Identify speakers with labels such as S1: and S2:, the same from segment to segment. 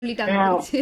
S1: சொல்லிட்டாங்க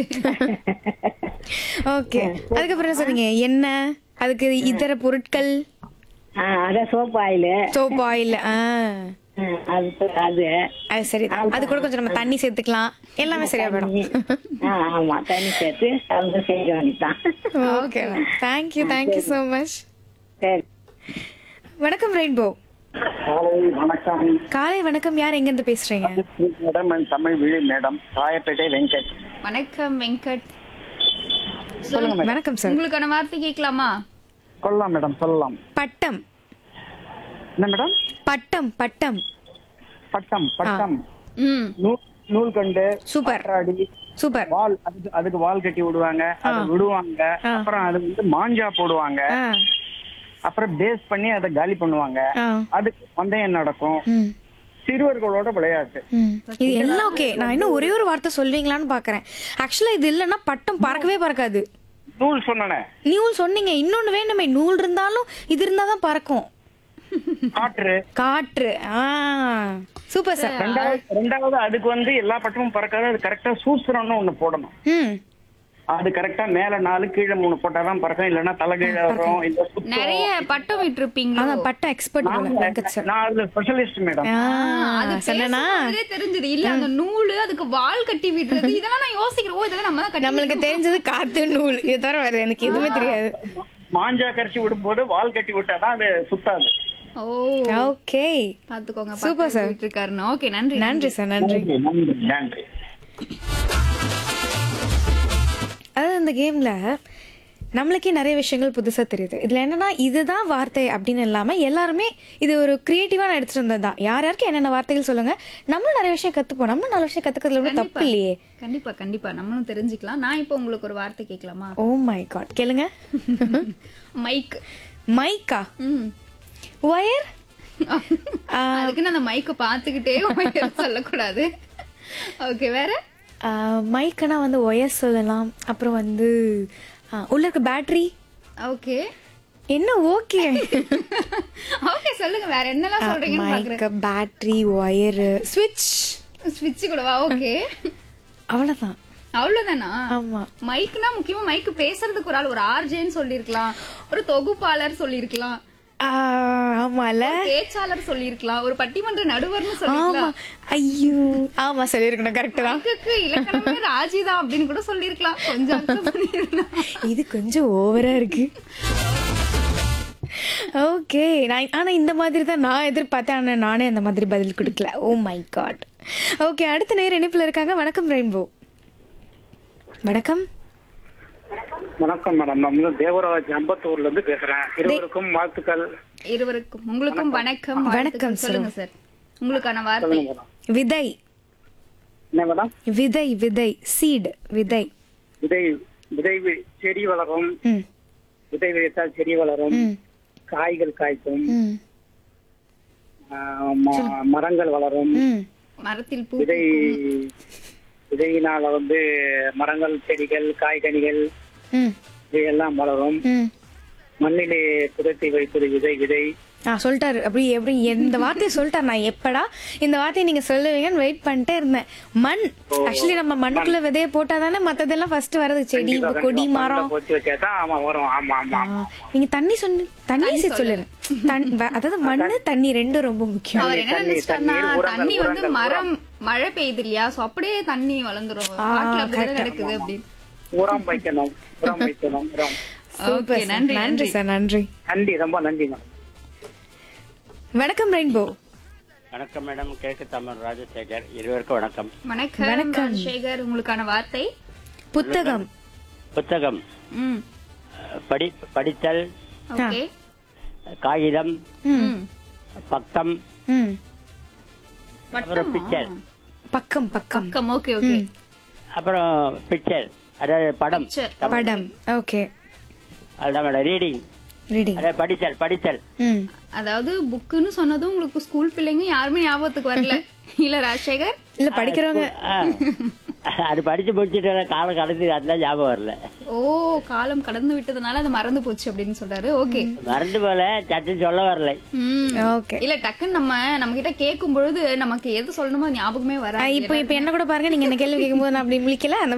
S2: ஓகே அதுக்கப்புறம் என்ன சொன்னீங்க என்ன அதுக்கு இதர பொருட்கள்
S3: ஆ, அதான் சோப்பு ஆயிலு
S2: சோப் ஆயில் ஆ
S3: அது அது
S2: அது சரி அது கூட கொஞ்சம் நம்ம தண்ணி சேர்த்துக்கலாம் எல்லாமே சரியா போயிடும்
S3: ஆ, ஆமா தண்ணி சேர்த்து கலந்து செய்ய வேண்டியதான்
S2: okay thank you thank you so much
S3: சரி
S2: வணக்கம் ரெயின்போ
S4: காலை வணக்கம்
S2: காலை வணக்கம் யார் எங்க இருந்து பேசுறீங்க
S4: மேடம் என் தமிழ் விழி மேடம் ராயப்பேட்டை வெங்கட்
S1: வணக்கம் வெங்கட்
S4: சொல்லுங்க மேடம்
S2: வணக்கம் சார்
S1: உங்களுக்கான வார்த்தை கேட்கலாமா
S4: சொல்லலாம் மேடம் சொல்லலாம்
S2: பட்டம்
S4: என்ன மேடம்
S2: பட்டம் பட்டம்
S4: பட்டம் பட்டம்
S1: ம்
S4: நூல் நூல்கண்டு
S2: சூப்பர்
S4: அடி
S2: சூப்பர்
S4: வால் அதுக்கு அதுக்கு வால் கட்டி விடுவாங்க அதை விடுவாங்க
S2: ஆ.
S4: அப்புறம் அது வந்து மாஞ்சா போடுவாங்க
S2: ஆ
S4: அப்புறம் பேஸ் பண்ணி அதை காலி பண்ணுவாங்க
S2: ஆ
S4: அதுக்கு பந்தயம் நடக்கும்
S2: ம்
S4: சிறுவர்களோட விளையாட்டு
S2: ம். இது எல்லாம் ஓகே நான் இன்னும் ஒரே ஒரு வார்த்தை சொல்வீங்களான்னு பாக்குறேன் ஆக்சுவலா இது இல்லைன்னா பட்டம் பறக்கவே பறக்காது
S4: நூல் சொன்னனே
S2: நூல் சொன்னீங்க இன்னொன்னு வேணுமே நூல் இருந்தாலும் இது இருந்தாதான் பறக்கும்
S4: காற்று
S2: காற்று ஆ சூப்பர் சார்
S4: ரெண்டாவது ரெண்டாவது அதுக்கு வந்து எல்லா பட்டமும் பறக்காது அது கரெக்டா சூத்திரம்னு ஒண்ணு போடணும்
S2: ம்
S4: அது கரெக்டா மேல நாலு கீழே மூணு போட்டாதான் பறக்கும் இல்லைன்னா தலைகீழ வரும் இல்ல சுத்தம்.
S1: நிறைய பட்டம் விட்டுருப்பீங்க
S2: ஆனா பட்டம் எக்ஸ்பர்ட் போல வெங்கட் சார்
S4: நான் அதுல ஸ்பெஷலிஸ்ட் மேடம்
S2: ஆ
S1: அது
S2: சொன்னனா
S1: பேசும்போதே தெரிஞ்சது இல்ல அந்த நூலு அதுக்கு வால் கட்டி விடுறது இதெல்லாம் நான் யோசிக்கிறேன் ஓ இதெல்லாம் நம்ம தான் கட்டி
S2: நம்மளுக்கு தெரிஞ்சது காத்து நூல் இது தவிர வேற எனக்கு எதுவுமே தெரியாது
S4: மாஞ்சா கரைச்சி விடும்போது வால் கட்டி விட்டாதான் அது சுத்தாது
S1: ஓ
S2: ஓகே
S1: பாத்துக்கோங்க
S2: Super,
S1: பட்டம்
S2: sir.
S1: விட்டுருக்காருன்னு ஓகே நன்றி
S2: நன்றி சார் நன்றி
S4: நன்றி நன்றி
S2: அதாவது இந்த கேம்ல நம்மளுக்கே நிறைய விஷயங்கள் புதுசா தெரியுது இதுல என்னன்னா இதுதான் வார்த்தை அப்படின்னு இல்லாம எல்லாருமே இது ஒரு கிரியேட்டிவா நான் எடுத்துட்டு வந்தது தான் யார் யாருக்கு என்னென்ன வார்த்தைகள் சொல்லுங்க நம்மளும் நிறைய விஷயம் கத்துப்போம் நம்ம நல்ல விஷயம் கத்துக்கிறதுல ஒன்றும் தப்பு இல்லையே
S1: கண்டிப்பா கண்டிப்பா நம்மளும் தெரிஞ்சுக்கலாம் நான் இப்போ உங்களுக்கு ஒரு வார்த்தை கேட்கலாமா
S2: ஓ மை காட் கேளுங்க
S1: மைக்
S2: மைக்கா
S1: ம்
S2: ஒயர்
S1: அதுக்குன்னு அந்த மைக்க பாத்துக்கிட்டே உயர சொல்லக்கூடாது ஓகே வேற
S2: மைக்குனா வந்து ஒயர் சொல்லலாம் அப்புறம் வந்து ஆ, உள்ள இருக்க பேட்டரி
S1: ஓகே
S2: என்ன ஓகே
S1: ஓகே சொல்லுங்க வேற என்னெல்லாம் சொல்றீங்கன்னு பாக்குறேன்
S2: மைக் பேட்டரி ஒயரு ஸ்விட்ச்
S1: ஸ்விட்ச் கூடவா ஓகே
S2: அவ்வளவுதான்
S1: அவ்வளவுதானா
S2: ஆமா
S1: மைக்னா முக்கியமா மைக் பேசுறதுக்கு ஒரு ஆள் ஒரு ஆர்ஜேன்னு சொல்லிருக்கலாம் ஒரு தொகுப்பாளர் சொல்லிருக்கலாம்
S2: ஆ, ஆமால
S1: பேச்சாளர் சொல்லிருக்கலாம் ஒரு பட்டிமன்ற நடுவர்னு
S2: ஆமா
S1: சொல்லிருக்கலாம்
S2: ஐயோ ஆமா சொல்லிருக்கணும் கரெக்ட் தான்
S1: மைக்குக்கு இலக்கணமே ராஜிதான் அப்படின்னு கூட சொல்லிருக்கலாம் கொஞ்சம் அர்த்தம் பண்ணிருக்கலாம்
S2: இது கொஞ்சம் ஓவரா இருக்கு ஓகே நான் ஆனா இந்த மாதிரி தான் நான் எதிர்பார்த்தேன் ஆனா நானே அந்த மாதிரி பதில் கொடுக்கல ஓ மை காட் ஓகே அடுத்த நேரம் இணைப்புல இருக்காங்க வணக்கம் ரெயின்போ வணக்கம்
S4: வணக்கம் மேடம் நான் வந்து தேவராஜ் அம்பத்தூர்ல இருந்து பேசுறேன் இருவருக்கும் வாழ்த்துக்கள்
S1: இருவருக்கும் உங்களுக்கும் வணக்கம்
S2: வணக்கம்,
S1: வாழ்த்துக்கள்.
S2: sir.
S1: சொல்லுங்க சார் உங்களுக்கான வார்த்தை
S4: சொல்லுங்க மேடம்
S2: விதை
S4: என்ன மேடம்
S2: விதை விதை சீடு விதை
S4: விதை விதை வி- செடி வளரும்
S2: ம்
S4: விதை விதைத்தால் செடி வளரும்
S2: ம்
S4: காய்கள் காய்க்கும்
S2: ம்
S4: ஆஹ் ம- மரங்கள் வளரும்
S2: ம்
S1: மரத்தில் பூ
S4: விதை விதையினால வந்து மரங்கள் செடிகள் காய்கனிகள்
S2: ம்
S4: இவையெல்லாம் வளரும்
S2: ம்
S4: மண்ணிலே புதைத்து வைப்பது விதை விதை
S2: ஆ சொல்லிட்டாரு அப்படி எப்படி இந்த வார்த்தையை சொல்லிட்டாரு நான் எப்படா இந்த வார்த்தையை நீங்க சொல்லுவீங்கன்னு வெயிட் பண்ணிட்டே இருந்தேன் மண் ஆக்சுவலி நம்ம மண்ணுக்குள்ள விதைய போட்டா தானே மத்ததெல்லாம் ஃபர்ஸ்ட் வரது செடி கொடி மரம்
S4: போச்சு வச்சாதான் ஆமா வரும் ஆமா ஆமா
S2: ஆ, நீங்க தண்ணி சொன்ன தண்ணி சேர்த்து சொல்லுங்க தண்- வ- அதாவது மண்ணு தண்ணி ரெண்டும் ரொம்ப முக்கியம்
S1: அவர் என்ன
S4: தண்ணி,
S1: நினைச்சிட்டாருன்னா
S4: தண்ணீர், உரங்கள்,
S1: தண்ணி வந்து
S4: உரங்கள்,
S1: மரம் மழை பெய்யுது இல்லையா சோ அப்படியே தண்ணி வளர்ந்துரும் காட்டுல அப்படிதான் நடக்குது அப்படின்னு
S4: உரம் வைக்கணும் உரம் வைக்கணும் உரம்
S2: சூப்பர்
S1: Okay, நன்றி,
S2: நன்றி
S1: நன்றி.
S2: சார் நன்றி
S4: நன்றி ரொம்ப நன்றி மேடம்
S2: வணக்கம் ரெயின்போ
S5: வணக்கம் மேடம் கிழக்கு தமிழ் ராஜசேகர் இருவருக்கும் வணக்கம்
S1: வணக்கம் ராஜசேகர் உங்களுக்கான வார்த்தை
S2: புத்தகம்
S5: புத்தகம்
S1: ம்
S5: அஹ், படி படித்தல்
S1: ஓகே
S5: காகிதம்
S2: ம்
S5: பக்கம்
S2: ம்
S5: அப்புறம் பிக்சர்
S2: பக்கம் பக்கம்
S1: பக்கம் ஓகே ஓகே
S5: அப்புறம் பிக்சர் அதாவது படம்
S1: Picture.
S2: படம் ஓகே
S5: அதுதான் மேடம் ரீடிங்
S2: ரீடிங்
S5: அதாவது படித்தல் படித்தல்
S2: ம்
S1: அதாவது புக்குன்னு சொன்னதும் உங்களுக்கு ஸ்கூல் பிள்ளைங்க யாருமே ஞாபகத்துக்கு வரல இல்ல ராஜசேகர்
S2: இல்ல படிக்கிறவங்க
S5: ஆ. அது படிச்சு முடிச்சுட்டு காலம் கடந்து அதெல்லாம் ஞாபகம் வரல
S1: ஓ காலம் கடந்து விட்டதுனால அது மறந்து போச்சு அப்படின்னு சொல்றாரு ஓகே
S5: மறந்து போல சட்டு சொல்ல வரல
S1: ம்
S2: ஓகே
S1: இல்ல டக்குன்னு நம்ம நம்ம கிட்ட கேட்கும் பொழுது நமக்கு எது சொல்லணுமோ அது ஞாபகமே வராது
S2: இப்போ இப்போ என்ன கூட பாருங்க நீங்க என்ன கேள்வி கேட்கும்போது நான் அப்படி முழிக்கல அந்த